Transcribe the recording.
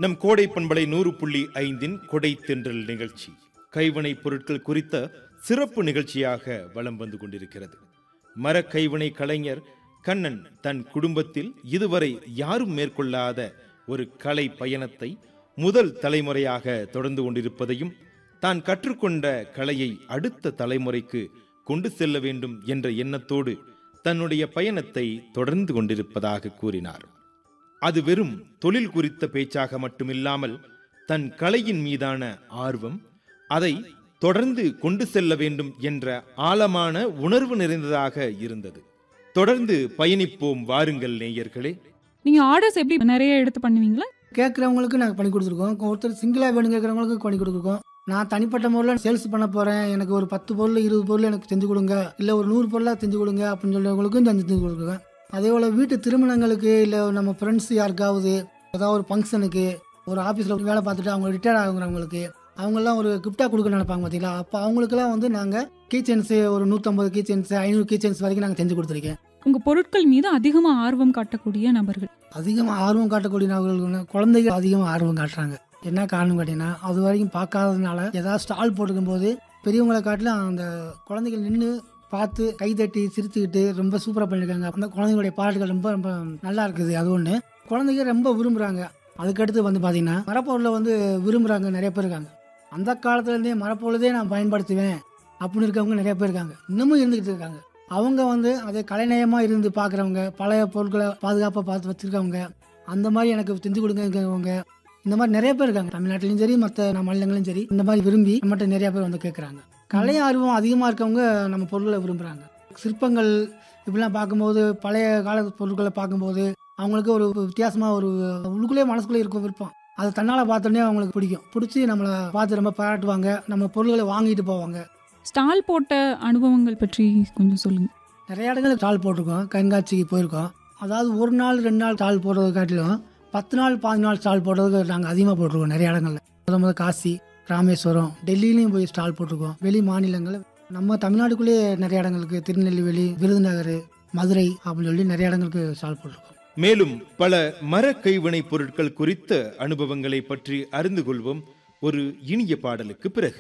நம் கோடை பண்பலை நூறு புள்ளி ஐந்தின் கொடை தென்றல் நிகழ்ச்சி கைவினைப் பொருட்கள் குறித்த சிறப்பு நிகழ்ச்சியாக வலம் வந்து கொண்டிருக்கிறது மர கைவினை கலைஞர் கண்ணன் தன் குடும்பத்தில் இதுவரை யாரும் மேற்கொள்ளாத ஒரு கலை பயணத்தை முதல் தலைமுறையாக தொடர்ந்து கொண்டிருப்பதையும் தான் கற்றுக்கொண்ட கலையை அடுத்த தலைமுறைக்கு கொண்டு செல்ல வேண்டும் என்ற எண்ணத்தோடு தன்னுடைய பயணத்தை தொடர்ந்து கொண்டிருப்பதாக கூறினார் அது வெறும் தொழில் குறித்த பேச்சாக மட்டுமில்லாமல் தன் கலையின் மீதான ஆர்வம் அதை தொடர்ந்து கொண்டு செல்ல வேண்டும் என்ற ஆழமான உணர்வு நிறைந்ததாக இருந்தது தொடர்ந்து பயணிப்போம் வாருங்கள் நேயர்களே நீங்க ஆர்டர்ஸ் எப்படி நிறைய எடுத்து பண்ணுவீங்களா கேட்குறவங்களுக்கு நாங்கள் பண்ணி கொடுத்துருக்கோம் ஒருத்தர் சிங்கிளாக வேணும் கேட்குறவங்களுக்கு பண்ணி கொடுத்துருக்கோம் நான் தனிப்பட்ட முறையில் சேல்ஸ் பண்ண போகிறேன் எனக்கு ஒரு பத்து பொருள் இருபது பொருள் எனக்கு செஞ்சு கொடுங்க இல்லை ஒரு நூறு பொருளாக செஞ்சு கொடுங்க அப்படின்னு சொல்றவங்களுக்கும் செஞ்சு செஞ்சு கொடுக்குறேன் அதே போல் வீட்டு திருமணங்களுக்கு இல்லை நம்ம ஃப்ரெண்ட்ஸ் யாருக்காவது ஏதாவது ஒரு ஃபங்க்ஷனுக்கு ஒரு ஆஃபீஸில் வேலை பார்த்துட்டு அவங்க ரிட்டையர் ஆகுறவங்களுக்கு அவங்கெல்லாம் ஒரு கிஃப்டாக கொடுக்க நினைப்பாங்க பார்த்தீங்களா அப்போ அவங்களுக்குலாம் வந்து நாங்கள் கீச்சன்ஸு ஒரு நூற்றம்பது கீச்சன்ஸ் ஐநூறு கீச்சன்ஸ் வரைக்கும் நாங்கள் செஞ்சு கொடுத்துருக்கேன் உங்க பொருட்கள் மீது அதிகமா ஆர்வம் காட்டக்கூடிய நபர்கள் அதிகமாக ஆர்வம் காட்டக்கூடிய நபர்கள் குழந்தைகள் அதிகமாக ஆர்வம் காட்டுறாங்க என்ன காரணம் கேட்டீங்கன்னா அது வரைக்கும் பார்க்காததுனால ஏதாவது ஸ்டால் போட்டுக்கும் போது பெரியவங்களை காட்டிலும் அந்த குழந்தைகள் நின்று பார்த்து கை தட்டி சிரிச்சுக்கிட்டு ரொம்ப சூப்பராக பண்ணியிருக்காங்க அந்த குழந்தைங்களுடைய பாட்டுகள் ரொம்ப ரொம்ப நல்லா இருக்குது அது ஒன்று குழந்தைங்க ரொம்ப விரும்புகிறாங்க அதுக்கடுத்து வந்து பார்த்தீங்கன்னா மரப்பொருளை வந்து விரும்புகிறாங்க நிறைய பேர் இருக்காங்க அந்த காலத்துலேருந்தே மரப்பொருளதே நான் பயன்படுத்துவேன் அப்படின்னு இருக்கவங்க நிறைய பேர் இருக்காங்க இன்னமும் இருந்துக்கிட்டு இருக்காங்க அவங்க வந்து அதை கலைநயமாக இருந்து பார்க்குறவங்க பழைய பொருட்களை பாதுகாப்பாக பார்த்து வச்சுருக்கவங்க அந்த மாதிரி எனக்கு செஞ்சு கொடுங்க இந்த மாதிரி நிறைய பேர் இருக்காங்க தமிழ்நாட்டிலையும் சரி மற்ற மாநிலங்களும் சரி இந்த மாதிரி விரும்பி நம்மகிட்ட நிறைய பேர் வந்து கேட்குறாங்க கலை ஆர்வம் அதிகமாக இருக்கவங்க நம்ம பொருட்களை விரும்புகிறாங்க சிற்பங்கள் இப்படிலாம் பார்க்கும்போது பழைய கால பொருட்களை பார்க்கும்போது அவங்களுக்கு ஒரு வித்தியாசமாக ஒரு உள்ளுக்குள்ளே மனசுக்குள்ளே இருக்கும் விருப்பம் அதை தன்னால் பார்த்தோன்னே அவங்களுக்கு பிடிக்கும் பிடிச்சி நம்மளை பார்த்து ரொம்ப பாராட்டுவாங்க நம்ம பொருட்களை வாங்கிட்டு போவாங்க ஸ்டால் போட்ட அனுபவங்கள் பற்றி கொஞ்சம் சொல்லுங்க நிறைய இடங்களில் ஸ்டால் போட்டிருக்கோம் கண்காட்சிக்கு போயிருக்கோம் அதாவது ஒரு நாள் ரெண்டு நாள் ஸ்டால் போடுறதை காட்டிலும் பத்து நாள் பாஞ்சு நாள் ஸ்டால் போடுறதுக்கு நாங்கள் அதிகமாக போட்டிருக்கோம் நிறைய இடங்கள்ல முத முத காசி ராமேஸ்வரம் டெல்லியிலையும் போய் ஸ்டால் போட்டிருக்கோம் வெளி மாநிலங்கள் நம்ம தமிழ்நாட்டுக்குள்ளேயே நிறைய இடங்களுக்கு திருநெல்வேலி விருதுநகர் மதுரை அப்படின்னு சொல்லி நிறைய இடங்களுக்கு ஸ்டால் போட்டிருக்கோம் மேலும் பல மர கைவினைப் பொருட்கள் குறித்த அனுபவங்களை பற்றி அறிந்து கொள்வோம் ஒரு இனிய பாடலுக்கு பிறகு